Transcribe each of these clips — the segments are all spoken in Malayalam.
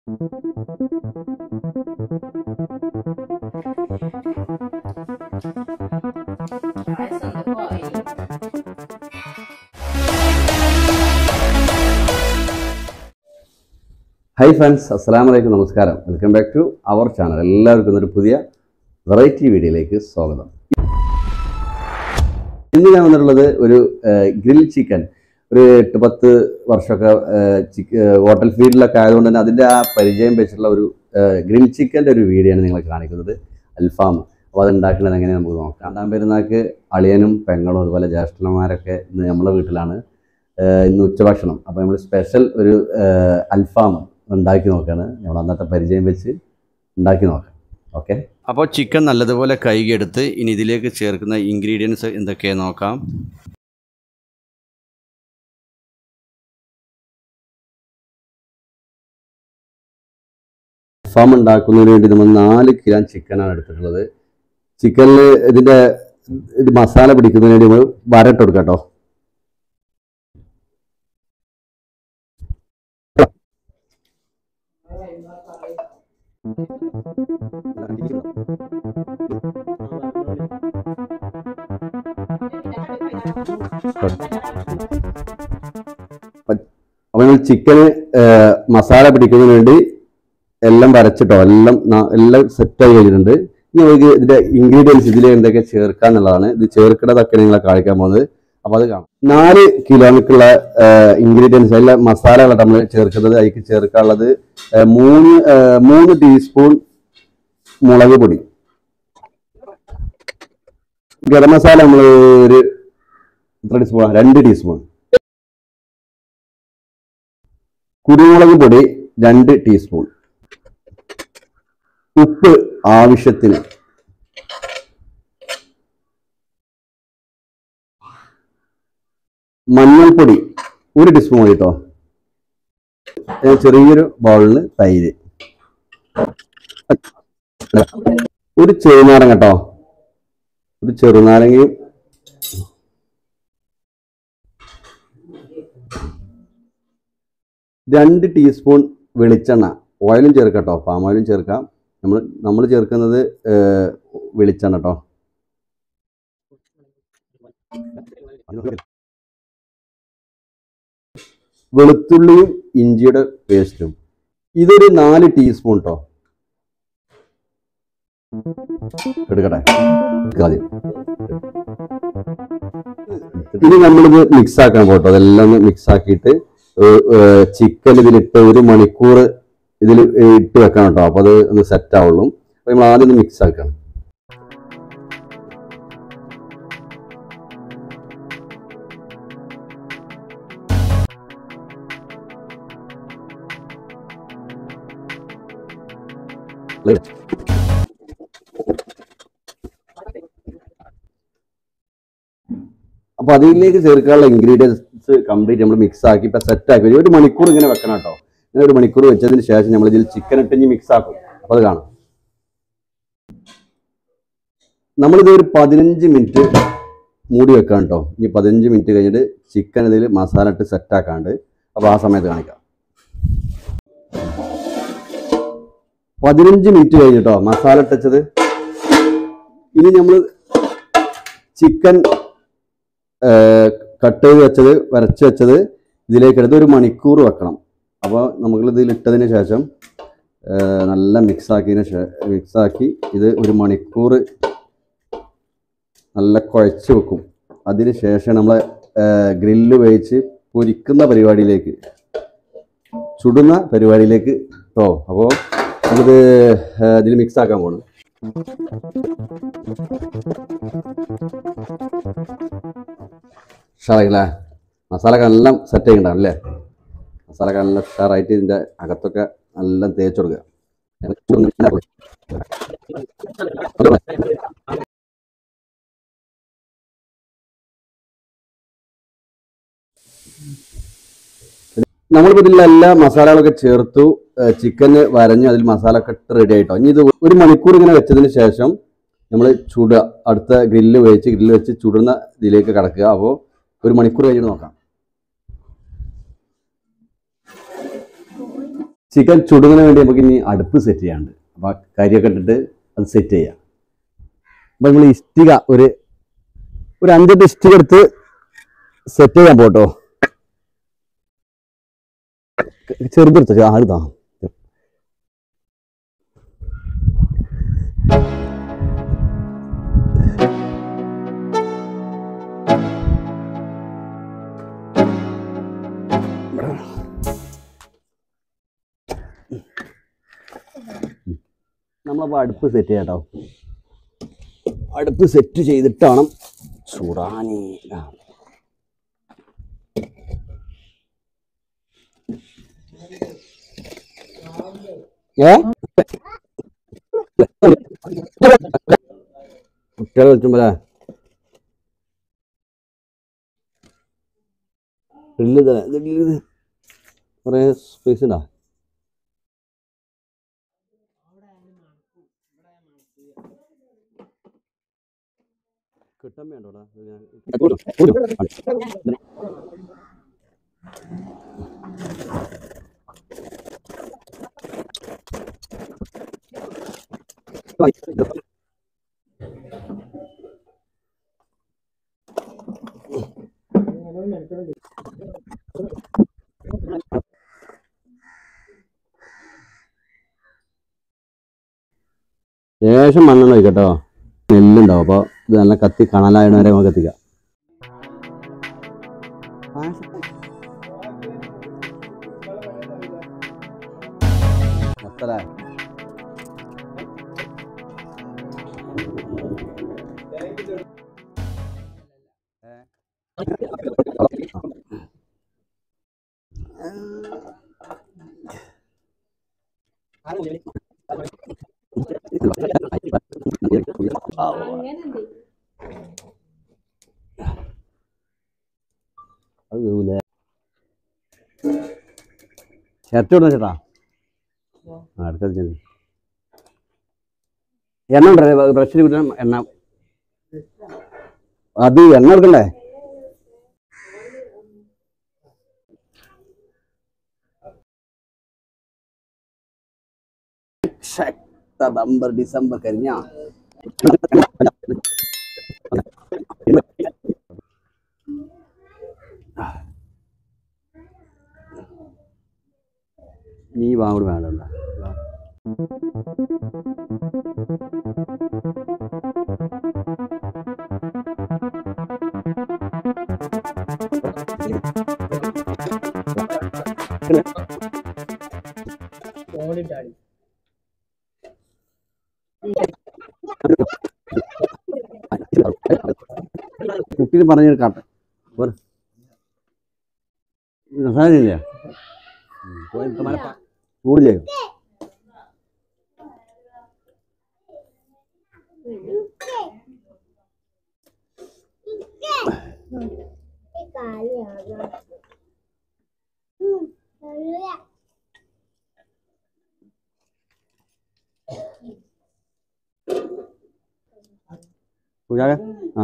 പായസം പോയി ഹൈ ഫ്രണ്ട്സ് അസ്സാം വലൈക്കും നമസ്കാരം welcome back to our channel എല്ലാവർക്കും ഒരു പുതിയ വെറൈറ്റി വീഡിയോയിലേക്ക് സ്വാഗതം ഇന്ന് ഞാൻ വന്നിട്ടുള്ളത് ഒരു ഗ്രിൽ ചിക്കൻ ഒരു എട്ട് പത്ത് വർഷമൊക്കെ ചിക്ക ഹോട്ടൽ ഫീൽഡിലൊക്കെ ആയതുകൊണ്ട് തന്നെ അതിൻ്റെ ആ പരിചയം വെച്ചിട്ടുള്ള ഒരു ഗ്രിൽ ചിക്കൻ്റെ ഒരു വീഡിയോ ആണ് നിങ്ങളെ കാണിക്കുന്നത് അൽഫാം അപ്പോൾ അത് ഉണ്ടാക്കുന്നത് എങ്ങനെ നമുക്ക് നോക്കാം രണ്ടാം പെരുന്നാൾക്ക് അളിയനും പെങ്ങളും അതുപോലെ ജ്യേഷ്ഠന്മാരൊക്കെ ഇന്ന് നമ്മളെ വീട്ടിലാണ് ഏഹ് ഇന്ന് ഉച്ചഭക്ഷണം അപ്പോൾ നമ്മൾ സ്പെഷ്യൽ ഒരു ഏഹ് അൽഫാം ഉണ്ടാക്കി നോക്കുകയാണ് നമ്മൾ അന്നത്തെ പരിചയം വെച്ച് ഉണ്ടാക്കി നോക്കാം ഓക്കെ അപ്പോൾ ചിക്കൻ നല്ലതുപോലെ കഴുകിയെടുത്ത് ഇനി ഇതിലേക്ക് ചേർക്കുന്ന ഇൻഗ്രീഡിയൻസ് എന്തൊക്കെയാണ് നോക്കാം അൽഫാം ഉണ്ടാക്കുന്നതിന് വേണ്ടി നമ്മൾ നാല് കിലോ ചിക്കനാണ് എടുത്തിട്ടുള്ളത് ചിക്കനിൽ ഇതിൻ്റെ ഇത് മസാല പിടിക്കുന്നതിന് വേണ്ടി നമ്മൾ വരട്ട് കൊടുക്കാം കേട്ടോ അപ്പോൾ നമ്മൾ ചിക്കന് മസാല പിടിക്കുന്നതിന് വേണ്ടി എല്ലാം വരച്ചിട്ടോ എല്ലാം ന- എല്ലാം സെറ്റായി കഴിഞ്ഞിട്ടുണ്ട് ഇനി നമുക്ക് ഇതിന്റെ ഇൻഗ്രീഡിയൻസ് ഇതിൽ എന്തൊക്കെ ചേർക്കുക എന്നുള്ളതാണ് ഇത് ചേർക്കുന്നതൊക്കെ നിങ്ങളെ കാണിക്കാൻ പോകുന്നത് അപ്പോൾ അത് കാണാം നാല് കിലോമീറ്ററുള്ള ഇൻഗ്രീഡിയൻസ് എല്ലാം മസാലകളാണ് നമ്മൾ ചേർക്കുന്നത് അതിലേക്ക് ചേർക്കാനുള്ളത് ഏഹ്, മൂന്ന് ഏഹ്, മൂന്ന് ടീസ്പൂൺ മുളക് പൊടി ഗരം മസാല നമ്മൾ ഒരു എത്ര ടീസ്പൂൺ രണ്ട് ടീസ്പൂൺ കുരുമുളക് പൊടി രണ്ട് ടീസ്പൂൺ ഉപ്പ് ആവശ്യത്തിന് മഞ്ഞൾപ്പൊടി ഒരു ടീസ്പൂൺ മതി കേട്ടോ ഏ, ചെറിയൊരു ബൗളിന് തൈര് ഒരു ചെറുനാരങ്ങ കേട്ടോ ഒരു ചെറുനാരങ്ങയും രണ്ട് ടീസ്പൂൺ വെളിച്ചെണ്ണ ഓയിലും ചേർക്കാം കേട്ടോ പാം ഓയിലും ചേർക്കാം നമ്മൾ നമ്മൾ ചേർക്കുന്നത് ഏഹ്, വെളിച്ചെണ്ണ കേട്ടോ വെളുത്തുള്ളിയും ഇഞ്ചിയുടെ പേസ്റ്റും ഇതൊരു നാല് ടീസ്പൂൺ കേട്ടോ എടുക്കട്ടെ എടുക്കാം ആദ്യം. ഇനി നമ്മളിത് മിക്സ് ആക്കാൻ പോട്ടോ അതെല്ലാം ഒന്ന് മിക്സ് ആക്കിയിട്ട് ചിക്കൻ ഇതിലിട്ട് ഒരു മണിക്കൂർ ഇതിൽ ഇട്ട് വെക്കണം കേട്ടോ അപ്പോൾ അത് ഒന്ന് സെറ്റ് ആവുള്ളൂ അപ്പോൾ നമ്മൾ ആദ്യം ഒന്ന് മിക്സ് ആക്കണം അപ്പോൾ അതിലേക്ക് ചേർക്കാനുള്ള ഇൻഗ്രീഡിയൻസ് കംപ്ലീറ്റ് നമ്മൾ മിക്സ് ആക്കി ഇപ്പം സെറ്റ് ആക്കി ഒരു മണിക്കൂർ ഇങ്ങനെ വെക്കണം കേട്ടോ ഇങ്ങനെ ഒരു മണിക്കൂർ വെച്ചതിന് ശേഷം നമ്മൾ ഇതിൽ ചിക്കൻ ഇട്ട് ഇനി മിക്സ് ആക്കും അപ്പോൾ അത് കാണാം നമ്മളിത് ഒരു പതിനഞ്ച് മിനിറ്റ് മൂടി വെക്കാം കേട്ടോ ഇനി പതിനഞ്ച് മിനിറ്റ് കഴിഞ്ഞിട്ട് ചിക്കൻ ഇതിൽ മസാല ഇട്ട് സെറ്റ് ആക്കാണ്ട് അപ്പോൾ ആ സമയത്ത് കാണിക്കാം പതിനഞ്ച് മിനിറ്റ് കഴിഞ്ഞിട്ടോ മസാല ഇട്ടച്ചത് ഇനി നമ്മൾ ചിക്കൻ കട്ട് ചെയ്ത് വെച്ചത് വരച്ച് വെച്ചത് ഇതിലേക്ക് എടുത്ത് ഒരു മണിക്കൂർ വെക്കണം അപ്പോൾ നമുക്ക് ഇതിൽ ഇട്ടതിന് ശേഷം ആ, നല്ല മിക്സ് ആക്കിയതിന് ശേഷം മിക്സ് ആക്കി ഇത് ഒരു മണിക്കൂർ നല്ല കുഴച്ച് വെക്കും അതിന് ശേഷം നമ്മൾ ഗ്രില്ല് വേവിച്ച് പൊരിക്കുന്ന പരിപാടിയിലേക്ക് ചുടുന്ന പരിപാടിയിലേക്ക് കേട്ടോ അപ്പോൾ നമുക്കിത് ഇതിൽ മിക്സ് ആക്കാൻ പോകണം ഉഷാറായില്ലേ മസാല ഒക്കെ എല്ലാം സെറ്റ് ചെയ്യുന്നുണ്ടാവും അല്ലേ മസാല ഒക്കെ നല്ല ഉഷാറായിട്ട് ഇതിൻ്റെ അകത്തൊക്കെ നല്ല തേച്ച് കൊടുക്കുക നമ്മളിപ്പോൾ ഇതിലുള്ള എല്ലാ മസാലകളൊക്കെ ചേർത്തു ചിക്കന് വരഞ്ഞ് അതിൽ മസാല ഒക്കെ ഇട്ട് റെഡി ആയിട്ടോ ഇനി ഇത് ഒരു മണിക്കൂർ ഇങ്ങനെ വെച്ചതിന് ശേഷം നമ്മൾ ചുടുക അടുത്ത ഗ്രില്ല് വെച്ച് ഗ്രില്ല് വെച്ച് ചുടുന്ന ഇതിലേക്ക് കടക്കുക അപ്പോൾ ഒരു മണിക്കൂർ കഴിഞ്ഞിട്ട് നോക്കാം ചിക്കൻ ചുടുന്നതിന് വേണ്ടി നമുക്ക് ഇനി അടുപ്പ് സെറ്റ് ചെയ്യാനുണ്ട് അപ്പോൾ ആ കരിയൊക്കെ ഇട്ടിട്ട് അത് സെറ്റ് ചെയ്യാം അപ്പോൾ നമ്മൾ ഇഷ്ടിക ഒരു ഒരു അഞ്ചെട്ട് ഇഷ്ടിക എടുത്ത് സെറ്റ് ചെയ്യാൻ പോട്ടോ ചെറുതെടുത്തോ ആടുതാ നമ്മളപ്പോൾ അടുപ്പ് സെറ്റ് ചെയ്യാം കേട്ടോ അടുപ്പ് സെറ്റ് ചെയ്തിട്ട് വേണം ചൂടാനി ആ. ഏ കുട്ടികൾ കളിച്ചുമ്പോഴേ ഗ്രില്ല് തന്നെ ഇത് ഗ്രില്ല് കുറേ സ്പേസ് ഉണ്ടോ കിട്ടാൻ വേണ്ടോടാ ശേഷം മണ്ണെണ്ണ ഒഴിക്കട്ടോ നെല്ലുണ്ടാവും അപ്പോൾ ഇത് നല്ല കത്തി കണലായണ വരെ നമുക്ക് കത്തിക്കാം മത്തലേ അത് വീഴൂലേ ഷർട്ട് ഇടുന്ന ചേട്ടാ ആ അടുത്തത് ചെന്ന് എണ്ണ ഉണ്ടല്ലേ ബ്രഷിൽ കിട്ടണം എണ്ണ അത് എണ്ണ എടുക്കണ്ടേ നവംബർ ഡിസംബർ കഴിഞ്ഞ ഈ വാങ്ങോട് വേണ്ടല്ല കുട്ടീനെ പറഞ്ഞു കാട്ടെ പോരെ. രസായനില്ലേ പോയി മല ചൂടില്ലേ പൂജാക ആ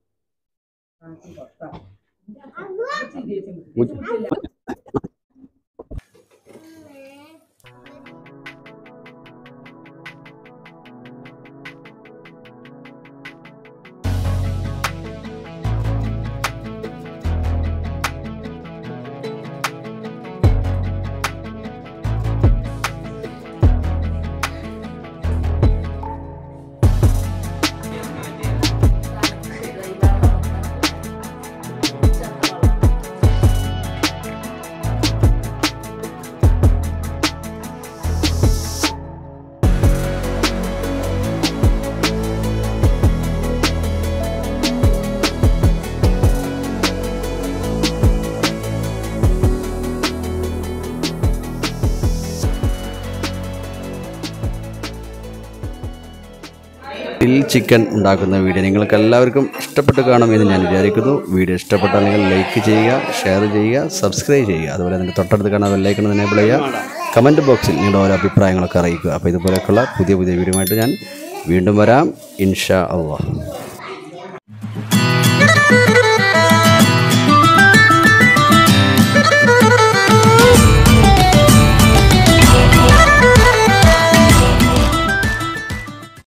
ഗ്രിൽ ചിക്കൻ ഉണ്ടാക്കുന്ന വീഡിയോ നിങ്ങൾക്ക് എല്ലാവർക്കും ഇഷ്ടപ്പെട്ട് കാണുമെന്ന് ഞാൻ വിചാരിക്കുന്നു വീഡിയോ ഇഷ്ടപ്പെട്ടാൽ നിങ്ങൾ ലൈക്ക് ചെയ്യുക ഷെയർ ചെയ്യുക സബ്സ്ക്രൈബ് ചെയ്യുക അതുപോലെ തന്നെ തൊട്ടടുത്ത് കാണാൻ ബെല്ലൈക്കൺ എനേബിൾ ചെയ്യുക കമൻറ്റ് ബോക്സിൽ നിങ്ങളുടെ ഓരോ അഭിപ്രായങ്ങളൊക്കെ അറിയിക്കുക അപ്പോൾ ഇതുപോലെയൊക്കെയുള്ള പുതിയ പുതിയ വീഡിയോ ആയിട്ട് ഞാൻ വീണ്ടും വരാം ഇൻഷാ അള്ളാഹ്